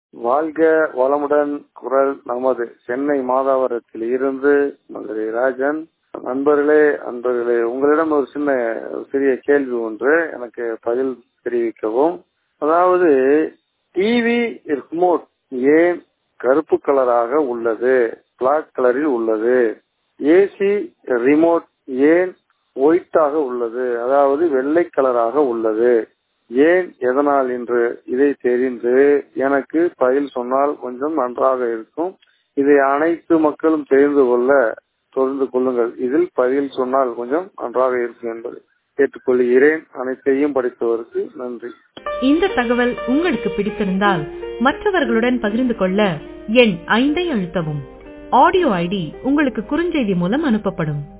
வாழ்க வளமுடன் குரல் நமது சென்னை மாதாவரத்தில் இருந்து மதுரை ராஜன் நண்பர்களே அன்பர்களே உங்களிடம் ஒரு சின்ன சிறிய கேள்வி ஒன்று எனக்கு பதில் தெரிவிக்கவும் அதாவது டிவி ரிமோட் ஏன் கருப்பு கலராக உள்ளது பிளாக் கலரில் உள்ளது ஏசி ரிமோட் ஏன் ஒயிட்டாக உள்ளது அதாவது வெள்ளை கலராக உள்ளது ஏன் எதனால் என்று இதை தெரிந்து எனக்கு பதில் சொன்னால் கொஞ்சம் நன்றாக இருக்கும் இதை அனைத்து மக்களும் தெரிந்து கொள்ள தொடர்ந்து கொள்ளுங்கள் இதில் பதில் சொன்னால் கொஞ்சம் நன்றாக இருக்கும் என்பதை கேட்டுக்கொள்கிறேன் அனைத்தையும் படித்தவருக்கு நன்றி இந்த தகவல் உங்களுக்கு பிடித்திருந்தால் மற்றவர்களுடன் பகிர்ந்து கொள்ள எண் ஐந்தை அழுத்தவும் ஆடியோ ஐடி உங்களுக்கு குறுஞ்செய்தி மூலம் அனுப்பப்படும்